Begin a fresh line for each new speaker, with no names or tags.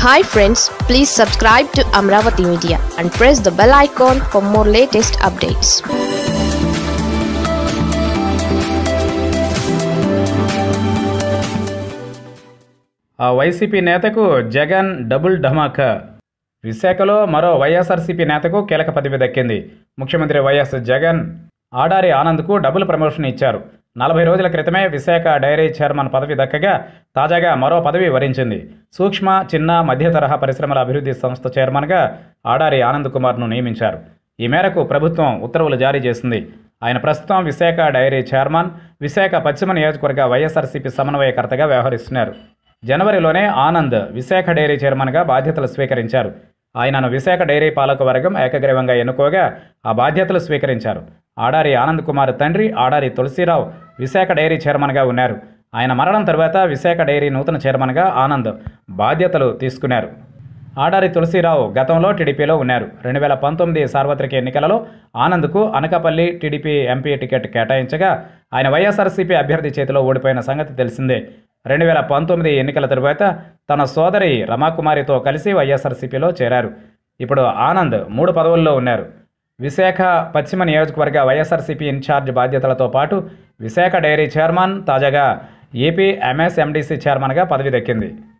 hi friends please subscribe to Amaravati media and press the bell icon for more latest updates
ఆ వైసీపీ నేతకు Jagan double ధమాకా విశాఖలో మరో వైఎస్ఆర్సీపీ నేతకు కీలక పదవి దక్కింది ముఖ్యమంత్రి వైఎస్ జగన్ ఆడారి ఆనంద్కు డబుల్ ప్రమోషన్ ఇచ్చారు నలభై రోజుల క్రితమే విశాఖ డైరీ చైర్మన్ పదవి దక్కగా తాజాగా మరో పదవి వరించింది సూక్ష్మ చిన్న మధ్య తరహా పరిశ్రమల అభివృద్ధి సంస్థ చైర్మన్గా ఆడారి ఆనంద్ కుమార్ను నియమించారు ఈ మేరకు ప్రభుత్వం ఉత్తర్వులు జారీ చేసింది ఆయన ప్రస్తుతం విశాఖ డైరీ చైర్మన్ విశాఖ పశ్చిమ నియోజకవర్గ వైఎస్ఆర్సీపీ సమన్వయకర్తగా వ్యవహరిస్తున్నారు జనవరిలోనే ఆనంద్ విశాఖ డైరీ చైర్మన్గా బాధ్యతలు స్వీకరించారు ఆయనను విశాఖ డైరీ పాలక వర్గం ఏకగ్రీవంగా ఎన్నుకోగా ఆ బాధ్యతలు స్వీకరించారు ఆడారి ఆనంద్ కుమార్ తండ్రి ఆడారి తులసిరావు విశాఖ డైరీ చైర్మన్గా ఉన్నారు ఆయన మరణం తర్వాత విశాఖ డైరీ నూతన చైర్మన్గా ఆనంద్ బాధ్యతలు తీసుకున్నారు ఆడారి తులసిరావు గతంలో టీడీపీలో ఉన్నారు రెండు వేల పంతొమ్మిది సార్వత్రిక ఎన్నికలలో ఆనంద్కు అనకాపల్లి టీడీపీ ఎంపీ టికెట్ కేటాయించగా ఆయన వైఎస్ఆర్సీపీ అభ్యర్థి చేతిలో ఓడిపోయిన సంగతి తెలిసిందే రెండు వేల పంతొమ్మిది ఎన్నికల తరువాత తన సోదరి రమాకుమారితో కలిసి వైఎస్ఆర్సీపీలో చేరారు ఇప్పుడు ఆనంద్ మూడు పదవుల్లో ఉన్నారు విశాఖ పశ్చిమ నియోజకవర్గ వైఎస్ఆర్సీపీ ఇన్ఛార్జ్ బాధ్యతలతో పాటు విశాఖ డైరీ చైర్మన్ తాజాగా ఏపీ ఎంఎస్ఎండిసి చైర్మన్గా పదవి దక్కింది